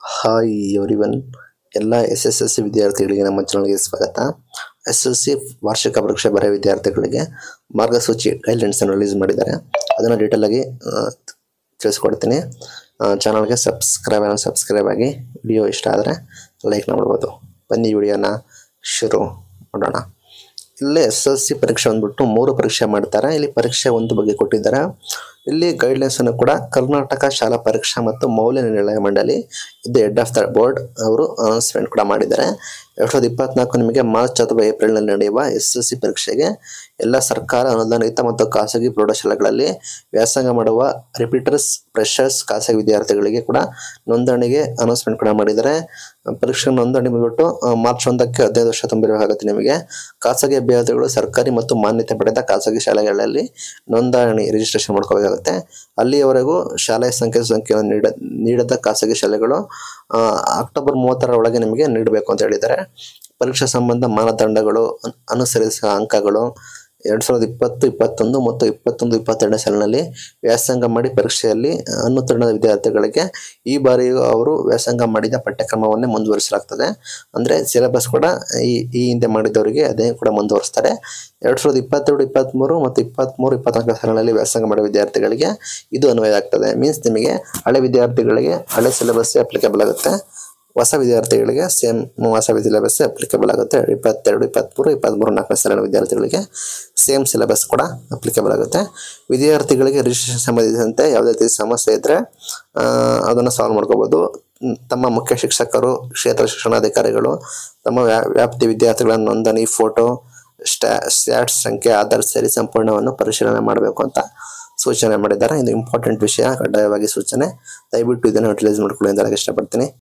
hi everyone ಎಲ್ಲ S S L C ವಿದ್ಯಾರ್ಥಿಗಳಿಗೆ ನಮ್ಮ ಚಾನಲ್ಗೆ ಸ್ವಾಗತ ಎಸ್ ಎಲ್ ಸಿ ವಾರ್ಷಿಕ ಪರೀಕ್ಷೆ ಬರೆಯೋ ವಿದ್ಯಾರ್ಥಿಗಳಿಗೆ ಮಾರ್ಗಸೂಚಿ ಗೈಡ್ಲೈನ್ಸ್ ಅನ್ನು ರಿಲೀಸ್ ಮಾಡಿದ್ದಾರೆ ಅದನ್ನು ಡೀಟೇಲ್ ಆಗಿ ಆ, ತಿಳಿಸ್ಕೊಡ್ತೀನಿ ಚಾನಲ್ಗೆ ಸಬ್ಸ್ಕ್ರೈಬ್ ಸಬ್ಸ್ಕ್ರೈಬ್ ಆಗಿ ವಿಡಿಯೋ ಇಷ್ಟ ಆದರೆ ಲೈಕ್ ಮಾಡ್ಬೋದು ಬನ್ನಿ ವಿಡಿಯೋನ ಶುರು ಮಾಡೋಣ ಇಲ್ಲೇ ಎಸ್ ಎಲ್ ಸಿ ಪರೀಕ್ಷೆ ಬಂದ್ಬಿಟ್ಟು ಮೂರು ಪರೀಕ್ಷೆ ಮಾಡ್ತಾರೆ ಇಲ್ಲಿ ಪರೀಕ್ಷೆ ಒಂದು ಬಗ್ಗೆ ಕೊಟ್ಟಿದ್ದಾರೆ ಇಲ್ಲಿ ಗೈಡ್ಲೈನ್ಸ್ ಅನ್ನು ಕೂಡ ಕರ್ನಾಟಕ ಶಾಲಾ ಪರೀಕ್ಷಾ ಮತ್ತು ಮೌಲ್ಯ ನಿರ್ಣಯ ಮಂಡಳಿ ಇದು ಹೆಡ್ ಆಫ್ ದ ಬೋರ್ಡ್ ಅವರು ಅನೌನ್ಸ್ಮೆಂಟ್ ಕೂಡ ಮಾಡಿದ್ದಾರೆ ಎರಡ್ ಸಾವಿರದ ಇಪ್ಪತ್ನಾಲ್ಕು ನಿಮಗೆ ಮಾರ್ಚ್ ಅಥವಾ ಏಪ್ರಿಲ್ನಲ್ಲಿ ನಡೆಯುವ ಎಸ್ ಎಲ್ ಸಿ ಪರೀಕ್ಷೆಗೆ ಎಲ್ಲ ಸರ್ಕಾರ ಅನುದಾನಿತ ಮತ್ತು ಖಾಸಗಿ ಪ್ರೌಢಶಾಲೆಗಳಲ್ಲಿ ವ್ಯಾಸಂಗ ಮಾಡುವ ರಿಪೀಟರ್ಸ್ ಫ್ರೆಶರ್ಸ್ ಖಾಸಗಿ ವಿದ್ಯಾರ್ಥಿಗಳಿಗೆ ಕೂಡ ನೋಂದಣಿಗೆ ಅನೌನ್ಸ್ಮೆಂಟ್ ಕೂಡ ಮಾಡಿದ್ದಾರೆ ಪರೀಕ್ಷೆ ನೋಂದಣಿ ಬಂದ್ಬಿಟ್ಟು ಆ, ಮಾರ್ಚ್ ಒಂದಕ್ಕೆ ಹದಿನೈದು ವರ್ಷ ತುಂಬಿರಬೇಕಾಗುತ್ತೆ ನಿಮಗೆ ಖಾಸಗಿ ಅಭ್ಯರ್ಥಿಗಳು ಸರ್ಕಾರಿ ಮತ್ತು ಮಾನ್ಯತೆ ಪಡೆದ ಖಾಸಗಿ ಶಾಲೆಗಳಲ್ಲಿ ನೋಂದಣಿ ರಿಜಿಸ್ಟ್ರೇಷನ್ ಮಾಡ್ಕೋಬೇಕಾಗುತ್ತೆ ಅಲ್ಲಿಯವರೆಗೂ ಶಾಲೆಯ ಸಂಖ್ಯೆ ಸಂಖ್ಯೆಯನ್ನು ನೀಡ ನೀಡದ ಖಾಸಗಿ ಶಾಲೆಗಳು ಆ, ಅಕ್ಟೋಬರ್ ಮೂವತ್ತರ ಒಳಗೆ ನಿಮಗೆ ನೀಡಬೇಕು ಅಂತ ಹೇಳಿದ್ದಾರೆ ಪರೀಕ್ಷಾ ಸಂಬಂಧ ಮಾನದಂಡಗಳು ಅನ್- ಅನುಸರಿಸುವ ಅಂಕಗಳು ಎರಡ್ ಸಾವಿರದ ಇಪ್ಪತ್ತು ಇಪ್ಪತ್ತೊಂದು ಮತ್ತು ಇಪ್ಪತ್ತೊಂದು ಇಪ್ಪತ್ತೆರಡನೇ ಸಾಲಿನಲ್ಲಿ ವ್ಯಾಸಂಗ ಮಾಡಿ ಪರೀಕ್ಷೆಯಲ್ಲಿ ಅನುತ್ತೀರ್ಣದ ವಿದ್ಯಾರ್ಥಿಗಳಿಗೆ ಈ ಬಾರಿಯೂ ಅವರು ವ್ಯಾಸಂಗ ಮಾಡಿದ ಪಠ್ಯಕ್ರಮವನ್ನೇ ಮುಂದುವರಿಸಲಾಗ್ತದೆ ಅಂದರೆ ಸಿಲೆಬಸ್ ಕೂಡ ಈ ಈ ಹಿಂದೆ ಮಾಡಿದವರಿಗೆ ಅದೇ ಕೂಡ ಮುಂದುವರಿಸ್ತಾರೆ ಎರಡ್ ಸಾವಿರದ ಇಪ್ಪತ್ತೆರಡು ಇಪ್ಪತ್ತ್ಮೂರು ಮತ್ತು ಇಪ್ಪತ್ತ್ಮೂರು ಇಪ್ಪತ್ನಾಲ್ಕು ಸಾಲಿನಲ್ಲಿ ವ್ಯಾಸಂಗ ಮಾಡುವ ವಿದ್ಯಾರ್ಥಿಗಳಿಗೆ ಇದು ಅನ್ವಯ ಆಗ್ತದೆ ಮೀನ್ಸ್ ನಿಮಗೆ ಹಳೆ ವಿದ್ಯಾರ್ಥಿಗಳಿಗೆ ಹಳೆ ಸಿಲೆಬಸ್ ಅಪ್ಲಿಕೇಬಲ್ ಆಗುತ್ತೆ ಹೊಸ ವಿದ್ಯಾರ್ಥಿಗಳಿಗೆ ಸೇಮ್ ಹೊಸ ಸಿಲೆಬಸ್ ಅಪ್ಲಿಕೇಬಲ್ ಆಗುತ್ತೆ ಇಪ್ಪತ್ತೆರಡು ಇಪ್ಪತ್ತ್ಮೂರು ಇಪ್ಪತ್ತ್ಮೂರು ನಾಲ್ಕನೇ ಸಾಲಿನ ವಿದ್ಯಾರ್ಥಿಗಳಿಗೆ ಸೇಮ್ ಸಿಲೆಬಸ್ ಕೂಡ ಅಪ್ಲಿಕೇಬಲ್ ಆಗುತ್ತೆ ವಿದ್ಯಾರ್ಥಿಗಳಿಗೆ ರಿಜಿಸ್ಟ್ರೇಷನ್ ಸಂಬಂಧಿಸಿದಂತೆ ಯಾವುದೇ ರೀತಿ ಸಮಸ್ಯೆ ಇದ್ದರೆ ಅದನ್ನು ಸಾಲ್ವ್ ಮಾಡ್ಕೋಬೋದು ಮ್, ತಮ್ಮ ಮುಖ್ಯ ಶಿಕ್ಷಕರು ಕ್ಷೇತ್ರ ಶಿಕ್ಷಣಾಧಿಕಾರಿಗಳು ತಮ್ಮ ವ್ಯಾ- ವ್ಯಾಪ್ತಿ ವಿದ್ಯಾರ್ಥಿಗಳ ನೋಂದಣಿ ಫೋಟೋ ಸ್ಟ್ಯಾ ಸ್ಟ್ಯಾಟ್ಸ್ ಸಂಖ್ಯೆ ಆಧಾರ್ ಸೇರಿ ಸಂಪೂರ್ಣವನ್ನು ಪರಿಶೀಲನೆ ಮಾಡಬೇಕು ಅಂತ ಸೂಚನೆ ಮಾಡಿದ್ದಾರೆ ಇದು ಇಂಪಾರ್ಟೆಂಟ್ ವಿಷಯ ಕಡ್ಡಾಯವಾಗಿ ಸೂಚನೆ ದಯವಿಟ್ಟು ಇದನ್ನು ಯುಟಿಲೈಸ್ ಮಾಡ್ಕೊಳ್ಳಿ ಅಂತ ಹೇಳಕ್ಕೆ ಇಷ್ಟಪಡ್ತೀನಿ